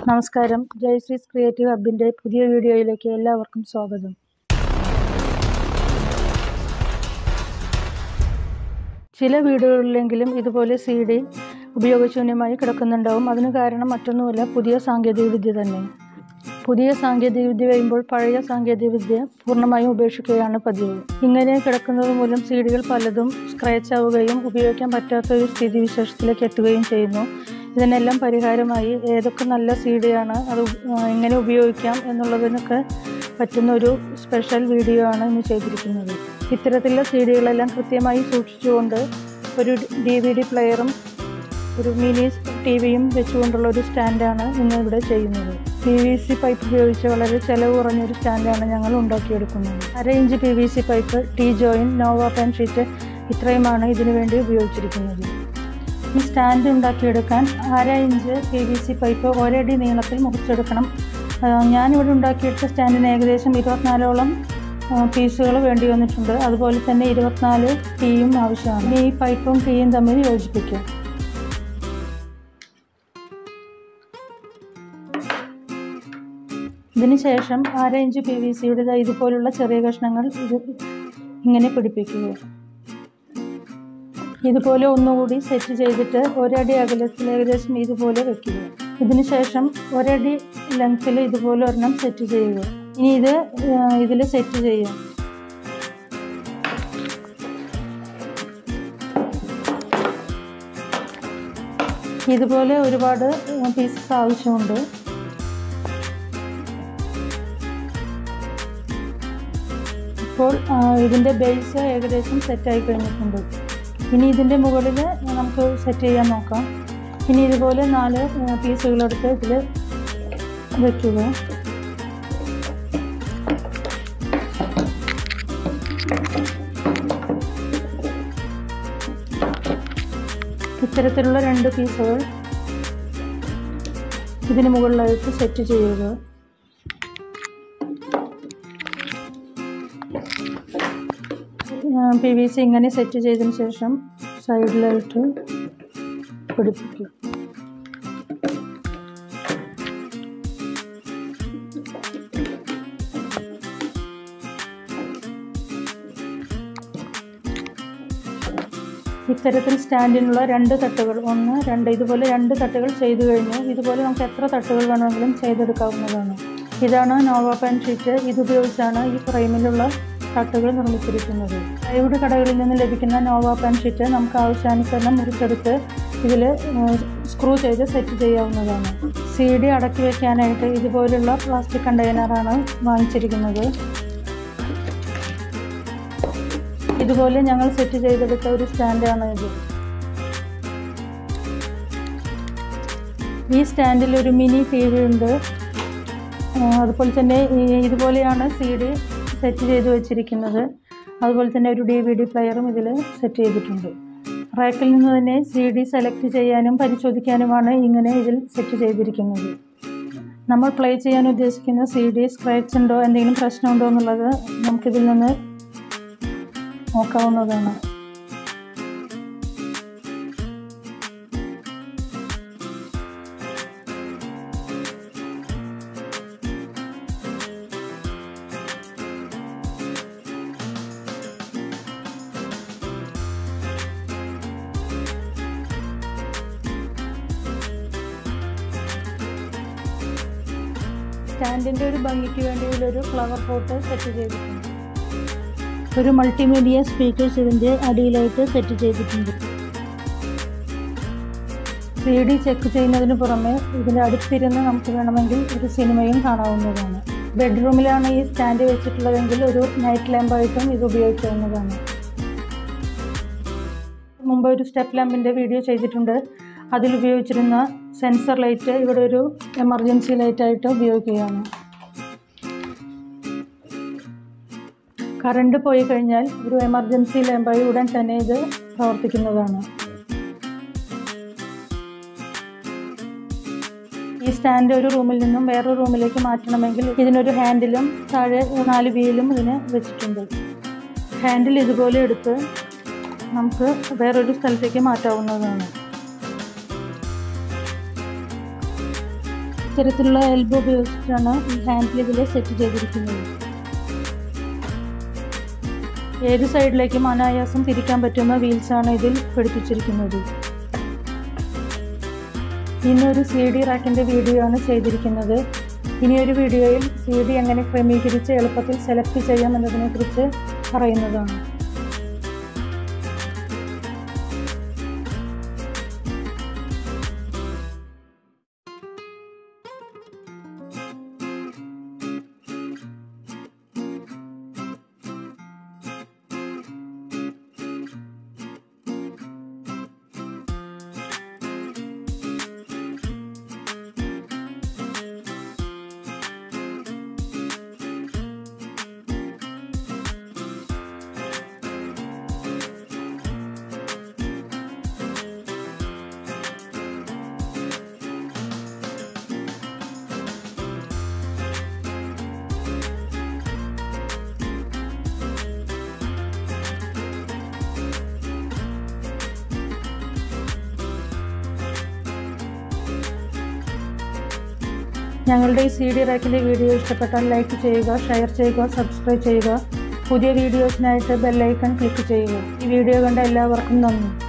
നമസ്കാരം ജയശ്രീസ് ക്രിയേറ്റീവ് ഹബിൻ്റെ പുതിയ വീഡിയോയിലേക്ക് എല്ലാവർക്കും സ്വാഗതം ചില വീടുകളിലെങ്കിലും ഇതുപോലെ സി ഡി ഉപയോഗശൂന്യമായി കിടക്കുന്നുണ്ടാവും അതിന് കാരണം മറ്റൊന്നുമല്ല പുതിയ സാങ്കേതികവിദ്യ തന്നെ പുതിയ സാങ്കേതികവിദ്യ വരുമ്പോൾ പഴയ സാങ്കേതികവിദ്യ പൂർണ്ണമായും ഉപേക്ഷിക്കുകയാണ് പതിവ് ഇങ്ങനെ കിടക്കുന്നത് മൂലം സി ഡികൾ പലതും സ്ക്രാച്ച് ആവുകയും ഉപയോഗിക്കാൻ പറ്റാത്ത ഒരു സ്ഥിതിവിശേഷത്തിലേക്ക് എത്തുകയും ചെയ്യുന്നു ഇതിനെല്ലാം പരിഹാരമായി ഏതൊക്കെ നല്ല സി ഡിയാണ് അത് എങ്ങനെ ഉപയോഗിക്കാം എന്നുള്ളതിനൊക്കെ പറ്റുന്ന ഒരു സ്പെഷ്യൽ വീഡിയോ ആണ് ഇന്ന് ചെയ്തിരിക്കുന്നത് ഇത്തരത്തിലുള്ള സി ഡികളെല്ലാം കൃത്യമായി സൂക്ഷിച്ചുകൊണ്ട് ഒരു ഡി വി ഡി പ്ലെയറും ഒരു മിനി ടി വിയും വെച്ചുകൊണ്ടുള്ള ഒരു സ്റ്റാൻഡാണ് ഇന്ന് ഇവിടെ ചെയ്യുന്നത് പി വി സി പൈപ്പ് ഉപയോഗിച്ച് വളരെ ചിലവ് കുറഞ്ഞൊരു സ്റ്റാൻഡാണ് ഞങ്ങൾ ഉണ്ടാക്കിയെടുക്കുന്നത് അര inch P V C pipe T joint നോവ പെൻ ഷീറ്റ് ഇത്രയുമാണ് ഇതിനു വേണ്ടി ഉപയോഗിച്ചിരിക്കുന്നത് ഈ സ്റ്റാൻഡ് ഉണ്ടാക്കിയെടുക്കാൻ അര inch P V C pipe ഒരടി നീളത്തിൽ മുറിച്ചെടുക്കണം ആ, ഞാനിവിടെ ഉണ്ടാക്കിയെടുത്ത സ്റ്റാൻഡിന് ഏകദേശം ഇരുപത്തിനാലോളം പീസുകൾ വേണ്ടി വന്നിട്ടുണ്ട് അതുപോലെ തന്നെ ഇരുപത്തിനാല് ടീയും ആവശ്യമാണ് ഇനി ഈ പൈപ്പും ടീയും തമ്മിൽ യോജിപ്പിക്കുക ഇതിന് ശേഷം അര ഇഞ്ച് പി വി സിയുടെ ഇതുപോലുള്ള ചെറിയ കഷ്ണങ്ങൾ ഇത് ഇങ്ങനെ പിടിപ്പിക്കുക ഇതുപോലെ ഒന്നുകൂടി സെറ്റ് ചെയ്തിട്ട് ഒരടി അകലത്തിൽ ഏകദേശം ഇതുപോലെ വെക്കുക ഇതിന് ശേഷം ഒരടി ലെങ്ത്തിൽ ഇതുപോലെ ഒരെണ്ണം സെറ്റ് ചെയ്യുക ഇനി ഇത് ഇതിൽ സെറ്റ് ചെയ്യുക ഇതുപോലെ ഒരുപാട് പീസസ് ആവശ്യമുണ്ട് ഇപ്പോൾ ആ, ഇതിൻ്റെ ബേസ് ഏകദേശം സെറ്റായി കഴിഞ്ഞിട്ടുണ്ട് ഇനി ഇതിൻ്റെ മുകളിൽ നമുക്ക് സെറ്റ് ചെയ്യാൻ നോക്കാം ഇനി ഇതുപോലെ നാല് പീസുകളെടുത്ത് ഇതിൽ വെക്കുക ഇത്തരത്തിലുള്ള രണ്ട് പീസുകൾ ഇതിന് മുകളിലായിട്ട് സെറ്റ് ചെയ്യുക പി വി സി ഇങ്ങനെ സെറ്റ് ചെയ്തതിന് ശേഷം സൈഡിലായിട്ട് പിടിപ്പിക്കും ഇത്തരത്തിൽ സ്റ്റാൻഡിനുള്ള രണ്ട് തട്ടുകൾ ഒന്ന് രണ്ട് ഇതുപോലെ രണ്ട് തട്ടുകൾ ചെയ്തു കഴിഞ്ഞു ഇതുപോലെ നമുക്ക് എത്ര തട്ടുകൾ വേണമെങ്കിലും ചെയ്തെടുക്കാവുന്നതാണ് ഇതാണ് നോവ പെൻ ഷീറ്റ് ഇതുപയോഗിച്ചാണ് ഈ ഫ്രെയിമിലുള്ള തട്ടുകൾ നിർമ്മിച്ചിരിക്കുന്നത് പ്ലൈവുഡ് കടകളിൽ നിന്ന് ലഭിക്കുന്ന നോവ പെൻ ഷീറ്റ് നമുക്ക് ആവശ്യാനുസരണം മുറിച്ചെടുത്ത് ഇതിൽ സ്ക്രൂ ചെയ്ത് സെറ്റ് ചെയ്യാവുന്നതാണ് സി ഡി അടക്കി വയ്ക്കാനായിട്ട് ഇതുപോലുള്ള പ്ലാസ്റ്റിക് കണ്ടെയ്നറാണ് വാങ്ങിച്ചിരിക്കുന്നത് ഇതുപോലെ ഞങ്ങൾ സെറ്റ് ചെയ്തെടുത്ത ഒരു സ്റ്റാൻഡാണ് ഇത് ഈ സ്റ്റാൻഡിൽ ഒരു മിനി ടി വി ഉണ്ട് ആ, അതുപോലെ തന്നെ ഈ- ഇതുപോലെയാണ് സി ഡി സെറ്റ് ചെയ്ത് വെച്ചിരിക്കുന്നത് അതുപോലെ തന്നെ ഒരു ഡി വി ഡി പ്ലെയറും ഇതിൽ സെറ്റ് ചെയ്തിട്ടുണ്ട് റാക്കിൽ നിന്ന് തന്നെ സി ഡി സെലക്ട് ചെയ്യാനും പരിശോധിക്കാനുമാണ് ഇങ്ങനെ ഇതിൽ സെറ്റ് ചെയ്തിരിക്കുന്നത് നമ്മൾ പ്ലേ ചെയ്യാൻ ഉദ്ദേശിക്കുന്ന സി ഡി സ്ക്രാച്ച് ഉണ്ടോ എന്തെങ്കിലും പ്രശ്നമുണ്ടോ എന്നുള്ളത് നമുക്കിതിൽ നിന്ന് നോക്കാവുന്നതാണ് സ്റ്റാൻഡിൻ്റെ ഒരു ഭംഗിക്ക് വേണ്ടി ഇതിലൊരു ഫ്ലവർ പോട്ട് സെറ്റ് ചെയ്തിട്ടുണ്ട് ഒരു മൾട്ടിമീഡിയ സ്പീക്കേഴ്സ് ഇതിൻ്റെ അടിയിലായിട്ട് സെറ്റ് ചെയ്തിട്ടുണ്ട് സി ഡി ചെക്ക് ചെയ്യുന്നതിന് പുറമെ ഇതിൻ്റെ അടുത്തിരുന്ന് നമുക്ക് വേണമെങ്കിൽ ഒരു സിനിമയും കാണാവുന്നതാണ് ബെഡ്റൂമിലാണ് ഈ സ്റ്റാൻഡ് വെച്ചിട്ടുള്ളതെങ്കിൽ ഒരു നൈറ്റ് ലാമ്പായിട്ടും ഇത് ഉപയോഗിക്കാവുന്നതാണ് മുമ്പ് ഒരു സ്റ്റെപ്പ് ലാമ്പിൻ്റെ വീഡിയോ ചെയ്തിട്ടുണ്ട് അതിൽ ഉപയോഗിച്ചിരുന്ന സെൻസർ ലൈറ്റ് ഇവിടെ ഒരു എമർജൻസി ലൈറ്റായിട്ട് ഉപയോഗിക്കുകയാണ് കറണ്ട് പോയി കഴിഞ്ഞാൽ ഒരു എമർജൻസി ലാമ്പായി ഉടൻ തന്നെ ഇത് പ്രവർത്തിക്കുന്നതാണ് ഈ സ്റ്റാൻഡ് ഒരു റൂമിൽ നിന്നും വേറൊരു റൂമിലേക്ക് മാറ്റണമെങ്കിൽ ഇതിനൊരു ഹാൻഡിലും താഴെ നാല് വീലും ഇതിന് വെച്ചിട്ടുണ്ട് ഹാൻഡിൽ ഇതുപോലെ എടുത്ത് നമുക്ക് വേറൊരു സ്ഥലത്തേക്ക് മാറ്റാവുന്നതാണ് ഇത്തരത്തിലുള്ള എൽബോ ഉപയോഗിച്ചിട്ടാണ് ഈ ഹാൻഡിൽ ഇതിൽ സെറ്റ് ചെയ്തിരിക്കുന്നത് ഏത് സൈഡിലേക്കും അനായാസം തിരിക്കാൻ പറ്റുന്ന വീൽസാണ് ഇതിൽ ഘടിപ്പിച്ചിരിക്കുന്നത് ഇന്നൊരു സി ഡി റാക്കിൻ്റെ വീഡിയോ ആണ് ചെയ്തിരിക്കുന്നത് ഇനിയൊരു വീഡിയോയിൽ സി ഡി എങ്ങനെ ക്രമീകരിച്ച് എളുപ്പത്തിൽ സെലക്ട് ചെയ്യാം എന്നതിനെക്കുറിച്ച് പറയുന്നതാണ് ഞങ്ങളുടെ ഈ സി ഡി റാക്കിൻ്റെ വീഡിയോ ഇഷ്ടപ്പെട്ടാൽ ലൈക്ക് ചെയ്യുക ഷെയർ ചെയ്യുക സബ്സ്ക്രൈബ് ചെയ്യുക പുതിയ വീഡിയോസിനായിട്ട് ബെല്ലൈക്കൺ ക്ലിക്ക് ചെയ്യുക ഈ വീഡിയോ കണ്ട എല്ലാവർക്കും നന്ദി